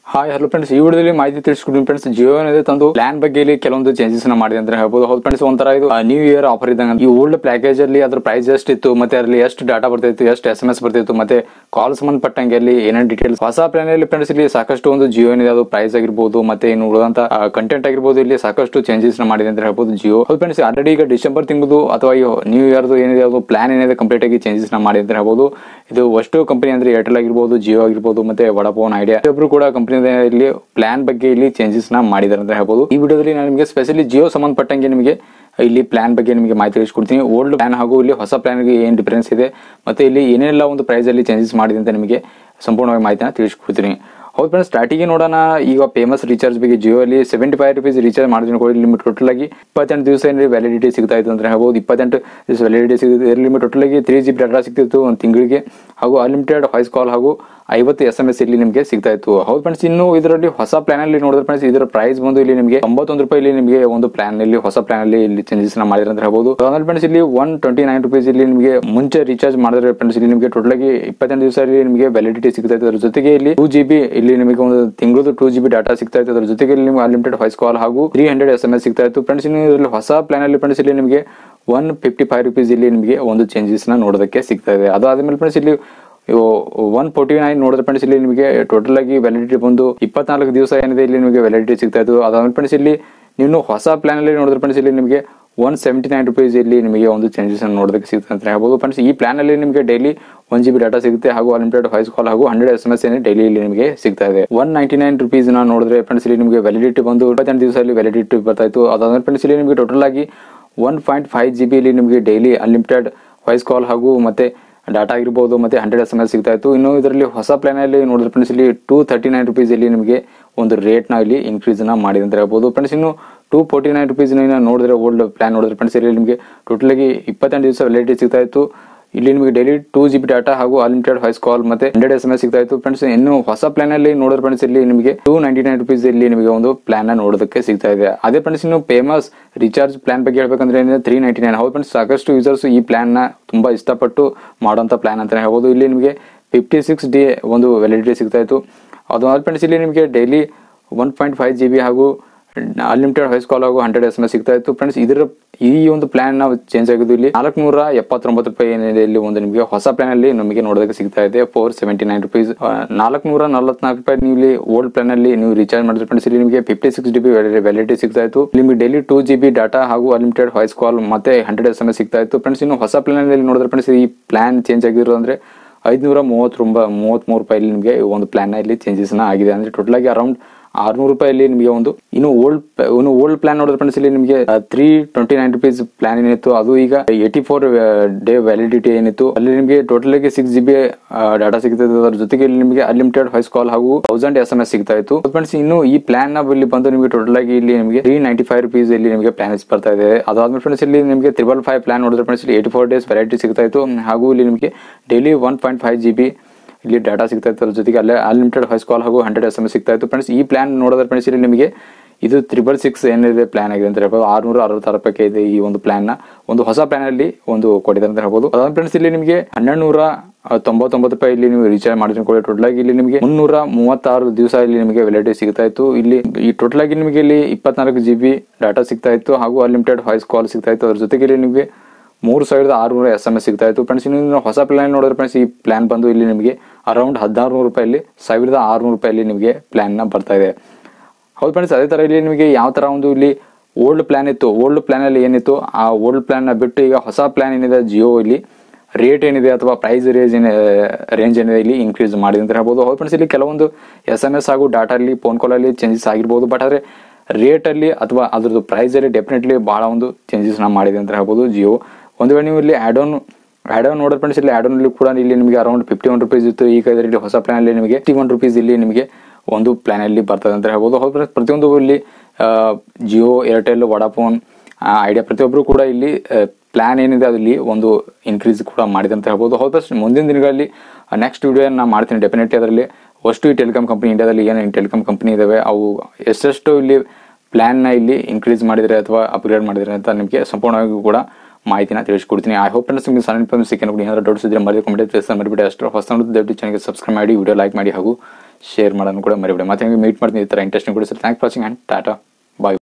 hi hello friends ಈ ವಿಡಿಯೋದಲ್ಲಿ ಮಾಹಿತಿ ತಿಳಿಸ್ಕೊಡ್ತೀನಿ ಫ್ರೆಂಡ್ಸ್ ಜಿಯೋ ಏನಿದೆ ತಂದು ಪ್ಲಾನ್ ಬಗ್ಗೆ ಇಲ್ಲಿ ಕೆಲವೊಂದು ಚೇಂಜಸ್ ನ ಮಾಡಿದೆ ಅಂತ ಹೇಳ್ಬೋದು ಹೌದು ಫ್ರೆಂಡ್ಸ್ ಒಂಥರ ಇದು ನ್ಯೂ ಇಯರ್ ಆಫರ್ ಇದ್ದಂಗೆ ಈ ಓಲ್ಡ್ ಪ್ಯಾಕೇಜ್ ಅಲ್ಲಿ ಅದ್ರ ಪ್ರೈಸ್ ಎಷ್ಟು ಇತ್ತು ಮತ್ತೆ ಅದರಲ್ಲಿ ಎಷ್ಟು ಡಾಟಾ ಬರ್ತಿತ್ತು ಎಷ್ಟು ಎಸ್ ಎಂ ಎಸ್ ಬರ್ತಿತ್ತು ಮತ್ತೆ ಕಾಲ್ ಸಂಬಂಧಪಟ್ಟಂಗೆ ಅಲ್ಲಿ ಏನೇನು ಡೀಟೇಲ್ಸ್ ಹೊಸ ಪ್ಲಾನ್ ಅಲ್ಲಿ ಫ್ರೆಂಡ್ಸ್ ಇಲ್ಲಿ ಸಾಕಷ್ಟು ಒಂದು ಜಿಯೋ ಏನಿದೆ ಅದು ಪ್ರೈಸ್ ಆಗಿರ್ಬೋದು ಮತ್ತೆ ಇನ್ನು ಉಳಿದಂತ ಕಂಟೆಂಟ್ ಆಗಿರ್ಬೋದು ಇಲ್ಲಿ ಸಾಕಷ್ಟು ಚೇಂಜಸ್ ನ ಮಾಡಿದೆ ಅಂತ ಹೇಳ್ಬೋದು ಜಿಯೋ ಹೌದು ಫ್ರೆಂಡ್ಸ್ ಆಲ್ರೆಡಿ ಈಗ ಡಿಸೆಂಬರ್ ತಿಂಗಳು ಅಥವಾ ಈ ನ್ಯೂ ಇಯರ್ದು ಏನಿದೆ ಅದು ಪ್ಲಾನ್ ಏನಿದೆ ಕಂಪ್ಲೀಟ್ ಆಗಿ ಚೇಂಜಸ್ ನ ಮಾಡಿದೆ ಅಂತ ಹೇಳ್ಬೋದು ಇದು ಅಷ್ಟು ಕಂಪನಿ ಅಂದ್ರೆ ಏರ್ಟೆಲ್ ಆಗಿರ್ಬೋದು ಜಿಯೋ ಆಗಿರ್ಬೋದು ಮತ್ತೆ ವಡಾಫೋನ್ ಐಡಿಯಾ ಒಬ್ರು ಕೂಡ ಕಂಪನಿ ಇಲ್ಲಿ ಪ್ಲಾನ್ ಬಗ್ಗೆ ಇಲ್ಲಿ ಚೇಂಜಸ್ ನ ಮಾಡಿದ್ದಾರೆ ಅಂತ ಹೇಳ್ಬೋದು ಈ ವಿಡಿಯೋದಲ್ಲಿ ನಾನು ನಿಮಗೆ ಸ್ಪೆಷಲಿ ಜಿಯೋ ಸಂಬಂಧಪಟ್ಟಂಗೆ ನಿಮಗೆ ಇಲ್ಲಿ ಪ್ಲಾನ್ ಬಗ್ಗೆ ನಿಮಗೆ ಮಾಹಿತಿ ತಿಳಿಸ್ಕೊಡ್ತೀನಿ ಓಲ್ಡ್ ಪ್ಲಾನ್ ಹಾಗೂ ಇಲ್ಲಿ ಹೊಸ ಪ್ಲಾನ್ ಗೆ ಏನ್ ಡಿಫರೆನ್ಸ್ ಇದೆ ಮತ್ತೆ ಇಲ್ಲಿ ಏನೆಲ್ಲ ಒಂದು ಪ್ರೈಸ್ ಅಲ್ಲಿ ಚೇಂಜಸ್ ಮಾಡಿದೆ ಅಂತ ನಿಮಗೆ ಸಂಪೂರ್ಣವಾಗಿ ಮಾಹಿತಿನ ತಿಳಿಸ್ಕೊಡ್ತೀನಿ ಹೌದು ಫ್ರೆಂಡ್ಸ್ ಸ್ಟಾರ್ಟಿಗೆ ನೋಡೋಣ ಈಗ ಫೇಮಸ್ ರೀಚಾರ್ಜ್ ಬಗ್ಗೆ ಜಿಯೋ ಅಲ್ಲಿ ಸೆವೆಂಟಿ ಫೈವ್ ರುಪೀಸ್ ರೀಚಾರ್ಜ್ ಮಾಡಿದ್ರೆ ಕೂಡ ಲಿಮಿಟ್ ಟೋಟಲ್ ಆಗಿ ಇಪ್ಪತ್ತೆಂಟು ದಿವಸ ಏನಿದೆ ವ್ಯಾಲಿಡಿಟಿ ಸಿಗ್ತಾ ಇತ್ತು ಅಂತ ಹೇಳ್ಬೋದು ಇಪ್ಪತ್ತೆಂಟು ದಿವಸ ವ್ಯಾಲಿಡಿಟಿ ಸಿಗುತ್ತೆ ಲಿಮಿಟ್ ಟೋಟಲ್ ಆಗಿ ತ್ರೀ ಜಿ ಬಿ ಡಾಟಾ ಸಿಗ್ತಿತ್ತು ಒಂದು ತಿಂಗಳಿಗೆ ಹಾಗೂ ಅನ್ಲಿಮಿಟೆಡ್ ವಾಯ್ಸ್ ಕಾಲ್ ಹಾಗೂ ಐವತ್ತು ಎಸ್ ಎಂ ಎಸ್ ಇಲ್ಲಿ ನಿಮಗೆ ಸಿಗ್ತಾ ಇತ್ತು ಹೌದು ಫ್ರೆಂಡ್ಸ್ ಇನ್ನು ಇದರಲ್ಲಿ ಹೊಸ ಪ್ಲಾನ್ ಅಲ್ಲಿ ನೋಡಿದ್ರೆ ಫ್ರೆಂಡ್ಸ್ ಇದರ ಪ್ರೈಸ್ ಬಂದು ಇಲ್ಲಿ ನಿಮಗೆ ತೊಂಬತ್ತೊಂದು ರೂಪಾಯಿ ಇಲ್ಲಿ ನಿಮಗೆ ಒಂದು ಪ್ಲಾನ್ ಅಲ್ಲಿ ಹೊಸ ಪ್ಲಾನ್ ಅಲ್ಲಿ ಇಲ್ಲಿ ಚೇಂಜಸ್ ನ ಮಾಡಿದ್ರೆ ಅಂತ ಹೇಳ್ಬೋದು ಆಮೇಲೆ ಫ್ರೆಂಡ್ಸ್ ಇಲ್ಲಿ ಒನ್ ಟ್ವೆಂಟಿ ನೈನ್ ರುಪೀಸ್ ಇಲ್ಲಿ ನಿಮಗೆ ಮುಂಚೆ ರೀಚಾರ್ಜ್ ಮಾಡಿದ್ರೆ ಫ್ರೆಂಡ್ಸ್ ಇಲ್ಲಿ ನಿಮಗೆ ಟೋಟಲ್ ಆಗಿ ಇಪ್ಪತ್ತೆಂಟು ದಿವಸ ಇಲ್ಲಿ ನಿಮಗೆ ವ್ಯಾಲಿಡಿಟಿ ಸಿಗ್ತಾ ಇತ್ತು ಅದ್ರ ಜೊತೆಗೆ ಇಲ್ಲಿ ಟೂ ಜಿ ಬಿ ಇಲ್ಲಿ ನಿಮಗೆ ಒಂದು ತಿಂಗಳದು ಟೂ ಜಿ ಬಿ ಡಾಟಾ ಸಿಗ್ತಾ ಇತ್ತು ಅದ್ರ ಜೊತೆಗೆ ಇಲ್ಲಿ ನಿಮಗೆ ಅನ್ಲಿಮಿಟೆಡ್ ವಾಯ್ಸ್ ಕಾಲ್ ಹಾಗೂ three hundred S M S ಸಿಗ್ತಾ ಇತ್ತು ಫ್ರೆಂಡ್ಸ್ ಇನ್ನು ಇದರಲ್ಲಿ ಹೊಸ ಪ್ಲಾನ್ ಅಲ್ಲಿ ಫ್ರೆಂಡ್ಸ್ ಇಲ್ಲಿ ನಿಮಗೆ ಒನ್ ಫಿಫ್ಟಿ ಫೈವ್ ರುಪೀಸ್ ಇಲ್ಲಿ ನಿಮಗೆ ಒಂದು ಚೇಂಜಸ್ ನ ನೋಡೋದಕ್ಕೆ ಸಿಗ್ತಾ ಇದೆ ಅದಾದ್ಮೇಲೆ ಫ್ರೆಂಡ್ಸ್ ಇಲ್ಲಿ ಒನ್ ಫೋರ್ಟಿ ನೈನ್ ನೋಡಿದ್ರೆ ಫ್ರೆಂಡ್ಸ್ ಇಲ್ಲಿ ನಿಮಗೆ ಟೋಟಲ್ ಆಗಿ ವ್ಯಾಲಿಡಿಟಿ ಬಂದು ಇಪ್ಪತ್ನಾಲ್ಕು ದಿವಸ ಏನಿದೆ ಇಲ್ಲಿ ನಿಮಗೆ ವ್ಯಾಲಿಡಿಟಿ ಸಿಗ್ತಾ ಇತ್ತು ಅದಾದ್ಮೇಲೆ ಫ್ರೆಂಡ್ಸ್ ಇಲ್ಲಿ ನೀವು ಹೊಸ ಪ್ಲಾನ್ ಅಲ್ಲಿ ನೋಡಿದ್ರೆ ಫ್ರೆಂಡ್ಸ್ ಇಲ್ಲಿ ನಿಮಗೆ ಒನ್ ಸೆವೆಂಟಿ ನೈನ್ ರುಪೀಸ್ ಇಲ್ಲಿ ನಿಮಗೆ ಒಂದು ಚೇಂಜಸ್ ಅನ್ನು ನೋಡೋದಕ್ಕೆ ಸಿಗುತ್ತೆ ಅಂತ ಹೇಳ್ಬೋದು ಫ್ರೆಂಡ್ಸ್ ಈ ಪ್ಲಾನ್ ಅಲ್ಲಿ ನಿಮಗೆ daily one G B data ಸಿಗುತ್ತೆ ಹಾಗೂ ಅನ್ಲಿಮಿಟೆಡ್ ವಾಯ್ಸ್ ಕಾಲ್ ಹಾಗೂ hundred S M S daily ಇಲ್ಲಿ ನಿಮಗೆ ಸಿಗ್ತಾ ಇದೆ ಒನ್ ನೈಂಟಿ ನೈನ್ ರುಪೀಸ್ ನ ನೋಡಿದ್ರೆ ಫ್ರೆಂಡ್ಸ್ ಇಲ್ಲಿ ನಿಮಗೆ ವ್ಯಾಲಿಡಿಟಿ ಬಂದು ಇಪ್ಪತ್ತೆಂಟು ದಿವಸ ಅಲ್ಲಿ ವ್ಯಾಲಿಡಿಟಿ ಬರ್ತಾ ಇತ್ತು ಅದಾದ್ಮೇಲೆ ಫ್ರೆಂಡ್ಸ್ ಇಲ್ಲಿ ನಿಮಗೆ ಟೋಟಲ್ ಆಗಿ one point five G B ಇಲ್ಲಿ ನಿಮಗೆ ಡೈಲಿ ಅನ್ಲಿಮಿಟೆಡ್ ವಾಯ್ಸ್ ಕಾಲ್ ಹಾಗೂ ಮತ್ತೆ ಡಾಟಾ ಆಗಿರ್ಬೋದು ಮತ್ತೆ ಹಂಡ್ರೆಡ್ ಎಸ್ ಎಂ ಎಸ್ ಸಿಗ್ತಾ ಇತ್ತು ಇನ್ನು ಇದರಲ್ಲಿ ಹೊಸ ಪ್ಲಾನ್ ಅಲ್ಲಿ ನೋಡಿದ್ರೆ ಫ್ರೆಂಡ್ಸ್ ಇಲ್ಲಿ ಟೂ ತರ್ಟಿ ನೈನ್ ರುಪೀಸ್ ಇಲ್ಲಿ ನಿಮಗೆ ಒಂದು ರೇಟ್ ನ ಇಲ್ಲಿ ಇನ್ಕ್ರೀಸ್ ನ ಮಾಡಿದೆ ಅಂತ ಹೇಳ್ಬೋದು ಫ್ರೆಂಡ್ಸ್ ಇನ್ನು ಟೂ ಫೋರ್ಟಿ ನೈನ್ ರುಪೀಸ್ ನೋಡಿದ್ರೆ ಓಲ್ಡ್ ಪ್ಲಾನ್ ನೋಡಿದ್ರೆ ಫ್ರೆಂಡ್ಸ್ ಇಲ್ಲಿ ನಿಮಗೆ ಟೋಟಲ್ ಆಗಿ ಇಪ್ಪತ್ತೆಂಟು ದಿವಸ ವ್ಯಾಲಿಡಿಟಿ ಸಿಗ್ತಾ ಇತ್ತು ಇಲ್ಲಿ ನಿಮಗೆ daily two G B data ಹಾಗೂ ಅನ್ಲಿಮಿಟೆಡ್ ವಾಯ್ಸ್ ಕಾಲ್ ಮತ್ತೆ ಹಂಡ್ರೆಡ್ ಎಸ್ ಎಂ ಎಸ್ ಸಿಗ್ತಾ ಇತ್ತು ಫ್ರೆಂಡ್ಸ್ ಇನ್ನು ಹೊಸ ಪ್ಲಾನ್ ಅಲ್ಲಿ ನೋಡಿದ್ರೆ ಫ್ರೆಂಡ್ಸ್ ಇಲ್ಲಿ ನಿಮಗೆ ಟೂ ನೈಂಟಿ ನೈನ್ ರುಪೀಸ್ ಇಲ್ಲಿ ನಿಮಗೆ ಒಂದು ಪ್ಲಾನ್ ನ ನೋಡೋದಕ್ಕೆ ಸಿಗ್ತಾ ಇದೆ ಅದೇ ಫ್ರೆಂಡ್ಸ್ ಇನ್ನು ಫೇಮಸ್ ರೀಚಾರ್ಜ್ ಪ್ಲಾನ್ ಬಗ್ಗೆ ಹೇಳ್ಬೇಕಂದ್ರೆ ಏನಿದೆ ತ್ರೀ ನೈಂಟಿ ನೈನ್ ಹೌದು ಫ್ರೆಂಡ್ಸ್ ಸಾಕಷ್ಟು ಯೂಸರ್ಸ್ ಈ ಪ್ಲಾನ್ ನ ತುಂಬಾ ಇಷ್ಟಪಟ್ಟು ಮಾಡುವಂತ ಪ್ಲಾನ್ ಅಂತ ಹೇಳ್ಬೋದು ಇಲ್ಲಿ ನಿಮಗೆ ಫಿಫ್ಟಿ ಸಿಕ್ಸ್ ಡೇ ಒಂದು ವ್ಯಾಲಿಡಿಟಿ ಸಿಗ್ತಾ ಇತ್ತು ಅದು ಫ್ರೆಂಡ್ಸ್ ಇಲ್ಲಿ ನಿಮಗೆ daily one point five G B ಹಾಗೂ ಅನ್ಲಿಮಿಟೆಡ್ ವಾಯ್ಸ್ ಕಾಲ್ ಹಾಗೂ ಹಂಡ್ರೆಡ್ ಎಸ್ ಎಂ ಎಸ್ ಸಿಗ್ತಾ ಇತ್ತು ಫ್ರೆಂಡ್ಸ್ ಇದರ ಈ ಒಂದು ಪ್ಲಾನ್ ನಾವು ಚೇಂಜ್ ಆಗಿದ್ದು ಇಲ್ಲಿ ನಾಲ್ಕುನೂರ ಎಪ್ಪತ್ತೊಂಬತ್ತು ರೂಪಾಯಿ ಏನಿದೆ ಇಲ್ಲಿ ಒಂದು ನಿಮಗೆ ಹೊಸ ಪ್ಲಾನ್ ಅಲ್ಲಿ ನಮಗೆ ನೋಡೋದಕ್ಕೆ ಸಿಗ್ತಾ ಇದೆ ಫೋರ್ ಸೆವೆಂಟಿ ನೈನ್ ರುಪೀಸ್ ನಾಲ್ಕುನೂರ ನಲವತ್ನಾಲ್ಕು ರೂಪಾಯಿ ನೀವು ಇಲ್ಲಿ ಓಲ್ಡ್ ಪ್ಲಾನ್ ಅಲ್ಲಿ ನೀವು ರೀಚಾರ್ಜ್ ಮಾಡಿದ್ರೆ ಫ್ರೆಂಡ್ಸ್ ಇಲ್ಲಿ ನಿಮಗೆ fifty six D B validity ಸಿಗ್ತಾ ಇತ್ತು ನಿಮಗೆ daily two G B data ಹಾಗೂ ಅನ್ಲಿಮಿಟೆಡ್ ವಾಯ್ಸ್ ಕಾಲ್ ಮತ್ತೆ ಹಂಡ್ರೆಡ್ ಎಸ್ ಎಂ ಎಸ್ ಸಿಗ್ತಾ ಇತ್ತು ಫ್ರೆಂಡ್ಸ್ ಇನ್ನು ಹೊಸ ಪ್ಲಾನ್ ಅಲ್ಲಿ ನೋಡಿದ್ರೆ ಫ್ರೆಂಡ್ಸ್ ಈ ಪ್ಲಾನ್ ಚೇಂಜ್ ಆಗಿರೋ ಅಂದ್ರೆ ಐದುನೂರ ಮೂವತ್ತೊಂಬ ಮೂವತ್ಮೂರು ರೂಪಾಯಿ ನಿಮಗೆ ಒಂದು ಪ್ಲಾನ್ ಇಲ್ಲಿ ಚೇಂಜಸ್ ನ ಆಗಿದೆ ಅಂದ್ರೆ ಟೋಟಲ್ ಆಗಿ ಅರೌಂಡ್ ಆರ್ನೂರು ರೂಪಾಯಲ್ಲಿ ನಿಮಗೆ ಒಂದು ಇನ್ನು ಓಲ್ಡ್ ಇನ್ನು ಓಲ್ಡ್ ಪ್ಲಾನ್ ನೋಡಿದ್ರೆ ಫ್ರೆಂಡ್ಸ್ ಇಲ್ಲಿ ನಿಮಗೆ three twenty nine rupees plan ಏನಿತ್ತು ಅದು ಈಗ ಏಯ್ಟಿ ಫೋರ್ ಡೇ ವ್ಯಾಲಿಡಿಟಿ ಏನಿತ್ತು ಅಲ್ಲಿ ನಿಮಗೆ ಟೋಟಲ್ ಆಗಿ ಸಿಕ್ಸ್ ಜಿ ಬಿ ಡಾಟಾ ಸಿಗ್ತಾ ಇತ್ತು ಅದ್ರ ಜೊತೆಗೆ ಇಲ್ಲಿ ನಿಮಗೆ ಅನ್ಲಿಮಿಟೆಡ್ ವಾಯ್ಸ್ ಕಾಲ್ ಹಾಗೂ ತೌಸಂಡ್ ಎಸ್ ಎಂ ಎಸ್ ಸಿಗ್ತಾ ಇತ್ತು ಫ್ರೆಂಡ್ಸ್ ಇನ್ನು ಈ ಪ್ಲಾನ್ ನ ಇಲ್ಲಿ ಬಂದು ನಿಮಗೆ ಟೋಟಲ್ ಆಗಿ ಇಲ್ಲಿ ನಿಮಗೆ ತ್ರೀ ನೈಂಟಿ ಫೈವ್ ರುಪೀಸ್ ಇಲ್ಲಿ ನಿಮಗೆ ಪ್ಲಾನ್ ಬರ್ತಾ ಇದೆ ಅದಾದ್ಮೇಲೆ ಫ್ರೆಂಡ್ಸ್ ಇಲ್ಲಿ ನಿಮಗೆ ತ್ರಿಬಲ್ ಫೈವ್ ಪ್ಲಾನ್ ನೋಡಿದ್ರೆ ಫ್ರೆಂಡ್ಸ್ ಇಲ್ಲಿ ಏಯ್ಟಿ ಫೋರ್ ಡೇಸ್ ವ್ಯಾಲಿಡಿಟಿ ಸಿಗ್ತಾ ಇತ್ತು ಹಾಗೂ ಇಲ್ಲಿ ನಿಮಗೆ daily one point five G B ಇಲ್ಲಿ ಡಾಟಾ ಸಿಗ್ತಾ ಇತ್ತು ಅದ್ರ ಜೊತೆಗೆ ಅಲ್ಲೇ ಅನ್ಲಿಮಿಟೆಡ್ ವಾಯ್ಸ್ ಕಾಲ್ ಹಾಗೂ ಹಂಡ್ರೆಡ್ ಎಸ್ ಎಂ ಎಸ್ ಸಿಗ್ತಾ ಇತ್ತು ಫ್ರೆಂಡ್ಸ್ ಈ ಪ್ಲಾನ್ ನೋಡಿದ್ರೆ ಫ್ರೆಂಡ್ಸ್ ಇಲ್ಲಿ ನಿಮಗೆ ಇದು ತ್ರಿಬಲ್ ಸಿಕ್ಸ್ ಏನಿದೆ ಪ್ಲಾನ್ ಆಗಿದೆ ಅಂತ ಹೇಳ್ಬೋದು ಆರ್ನೂರ ಅರವತ್ತಾರು ರೂಪಾಯಿ ಇದೆ ಈ ಒಂದು ಪ್ಲಾನ್ ನ ಒಂದು ಹೊಸ ಪ್ಲಾನ್ ಅಲ್ಲಿ ಒಂದು ಕೊಟ್ಟಿದ್ದಾರೆ ಅಂತ ಹೇಳ್ಬೋದು ಅದಾದ ಫ್ರೆಂಡ್ಸ್ ಇಲ್ಲಿ ನಿಮಗೆ ಹನ್ನೆರಡು ನೂರ ತೊಂಬತ್ತೊಂಬತ್ತು ರೂಪಾಯಿ ಇಲ್ಲಿ ನೀವು ರೀಚಾರ್ಜ್ ಮಾಡಿದ್ರೆ ಕೂಡ ಟೋಟಲ್ ಆಗಿ ಇಲ್ಲಿ ನಿಮಗೆ ಮುನ್ನೂರ ಮೂವತ್ತಾರು ದಿವಸ ಇಲ್ಲಿ ನಿಮಗೆ ವ್ಯಾಲಿಡಿಟಿ ಸಿಗ್ತಾ ಇತ್ತು ಇಲ್ಲಿ ಈ ಟೋಟಲ್ ಆಗಿ ನಿಮಗೆ ಇಲ್ಲಿ ಇಪ್ಪತ್ನಾಲ್ಕು ಜಿ ಬಿ ಡಾಟಾ ಸಿಗ್ತಾ ಇತ್ತು ಹಾಗೂ ಅನ್ಲಿಮಿಟೆಡ್ ವಾಯ್ಸ್ ಕಾಲ್ ಸಿಗ್ತಾ ಇತ್ತು ಅದ್ರ ಜೊತೆಗೆ ಇಲ್ಲಿ ನಿಮಗೆ ಮೂರು ಸಾವಿರದ ಆರುನೂರ ಎಸ್ ಎಂ ಎಸ್ ಸಿಗ್ತಾ ಇತ್ತು ಫ್ರೆಂಡ್ಸ್ ಇನ್ನು ಹೊಸ ಪ್ಲಾನ್ ನೋಡಿದ್ರೆ ಫ್ರೆಂಡ್ಸ್ ಈ ಪ್ಲಾನ್ ಬಂದು ಇಲ್ಲಿ ನಿಮಗೆ ಅರೌಂಡ್ ಹದಿನಾರು ನೂರು ರೂಪಾಯಲ್ಲಿ ಸಾವಿರದ ಆರುನೂರು ರೂಪಾಯಲ್ಲಿ ನಿಮಗೆ ಪ್ಲಾನ್ ನ ಬರ್ತಾ ಇದೆ ಹೌದು ಫ್ರೆಂಡ್ಸ್ ಅದೇ ತರ ಇಲ್ಲಿ ನಿಮಗೆ ಯಾವ ತರ ಒಂದು ಇಲ್ಲಿ ಓಲ್ಡ್ ಪ್ಲಾನ್ ಇತ್ತು ಓಲ್ಡ್ ಪ್ಲಾನ್ ಅಲ್ಲಿ ಏನಿತ್ತು ಆ ಓಲ್ಡ್ ಪ್ಲಾನ್ ನ ಬಿಟ್ಟು ಈಗ ಹೊಸ ಪ್ಲಾನ್ ಏನಿದೆ ಜಿಯೋ ಇಲ್ಲಿ ರೇಟ್ ಏನಿದೆ ಅಥವಾ ಪ್ರೈಸ್ ರೇಂಜ್ ರೇಂಜ್ ಏನಿದೆ ಇಲ್ಲಿ ಇನ್ಕ್ರೀಸ್ ಮಾಡಿದೆ ಅಂತ ಹೇಳ್ಬೋದು ಹೌದು ಫ್ರೆಂಡ್ಸ್ ಇಲ್ಲಿ ಕೆಲವೊಂದು ಎಸ್ ಎಂ ಎಸ್ ಹಾಗೂ ಡಾಟಾ ಅಲ್ಲಿ ಫೋನ್ ಕಾಲ್ ಅಲ್ಲಿ ಚೇಂಜಸ್ ಆಗಿರ್ಬೋದು ಬಟ್ ಆದ್ರೆ ರೇಟ್ ಅಲ್ಲಿ ಅಥವಾ ಅದ್ರದ್ದು ಪ್ರೈಸ್ ಅಲ್ಲಿ ಡೆಫಿನೆಟ್ಲಿ ಬಹಳ ಒಂದು ಚೇಂಜಸ್ ನ ಮಾಡಿದೆ ಅಂತ ಹೇಳ್ಬೋದು ಜಿಯೋ ಒಂದು ವೇಳೆ ನೀವು ಇಲ್ಲಿ ಆಡ್ ಆನ್ ಆಡ್ ಆನ್ ನೋಡಿದ್ರೆ ಫ್ರೆಂಡ್ಸ್ ಇಲ್ಲಿ ಆಡ್ ಆನ್ ಅಲ್ಲಿ ಕೂಡ ಇಲ್ಲಿ ನಿಮಗೆ ಅರೌಂಡ್ ಫಿಫ್ಟಿ ಒನ್ ರುಪೀಸ್ ಇತ್ತು ಈಗ ಇದರಲ್ಲಿ ಹೊಸ ಪ್ಲಾನ್ ಅಲ್ಲಿ ನಿಮಗೆ ಫಿಫ್ಟಿ ಒನ್ ರುಪೀಸ್ ಇಲ್ಲಿ ನಿಮಗೆ ಒಂದು ಪ್ಲಾನ್ ಅಲ್ಲಿ ಬರ್ತದೆ ಅಂತ ಹೇಳ್ಬೋದು ಹೌದು ಫ್ರೆಂಡ್ಸ್ ಪ್ರತಿಯೊಂದು ಇಲ್ಲಿ ಜಿಯೋ ಏರ್ಟೆಲ್ ವಡಾಫೋನ್ ಐಡಿಯಾ ಪ್ರತಿಯೊಬ್ಬರು ಕೂಡ ಇಲ್ಲಿ ಪ್ಲಾನ್ ಏನಿದೆ ಅದಲ್ಲಿ ಒಂದು ಇನ್ಕ್ರೀಸ್ ಕೂಡ ಮಾಡಿದೆ ಅಂತ ಹೇಳ್ಬೋದು ಹೌದು ಫ್ರೆಂಡ್ಸ್ ಮುಂದಿನ ದಿನಗಳಲ್ಲಿ ನೆಕ್ಸ್ಟ್ ವಿಡಿಯೋ ನಾನು ಮಾಡ್ತೀನಿ ಡೆಫಿನೆಟ್ಲಿ ಅದರಲ್ಲಿ ಅಷ್ಟು ಈ ಟೆಲಿಕಾಂ ಕಂಪನಿ ಇಂಡಿಯಾದಲ್ಲಿ ಏನು ಟೆಲಿಕಾಂ ಕಂಪನಿ ಇದಾವೆ ಅವು ಎಷ್ಟೆಷ್ಟು ಇಲ್ಲಿ ಪ್ಲಾನ್ ನ ಇಲ್ಲಿ ಇನ್ಕ್ರೀಸ್ ಮಾಡಿದ್ರೆ ಅಥವಾ ಅಪ್ಗ್ರೇಡ್ ಮಾಡಿದ್ರೆ ಅಂತ ನಿಮಗೆ ಸಂಪೂರ್ಣವಾಗಿ ಕೂಡ ಮಾಹಿತಿನ ತಿಳಿಸ್ಕೊಡ್ತೀನಿ ಐ ಹೋಪ್ ಫ್ರೆಂಡ್ಸ್ ನಿಮಗೆ ಸಣ್ಣ ಇನ್ಫಾರ್ಮೇಷನ್ ಸಿಕ್ಕಿ ಏನಾದರೂ ಡೌಟ್ಸ್ ಇದ್ರೆ ಮರಿ ಕಮೆಂಟ್ ತಿಳಿಸ್ತಾ ಮರಿಬಿಟ್ಟು ಅಷ್ಟು ಹೊಸ ದಯವಿಟ್ಟು ಚಾನಲ್ಗೆ ಸಬ್ಸ್ಕ್ರೈಬ್ ಮಾಡಿ ವಿಡಿಯೋ ಲೈಕ್ ಮಾಡಿ ಹಾಗೂ ಶೇರ್ ಮಾಡೋಣ ಕೂಡ ಮರಿಬೇಡಿ ಮತ್ತೆ ಮೀಟ್ ಮಾಡ್ತೀನಿ ಈ ತರ ಇಂಟ್ರೆಸ್ಟಿಂಗ್ ಕೂಡ sir thanks watching and tata bye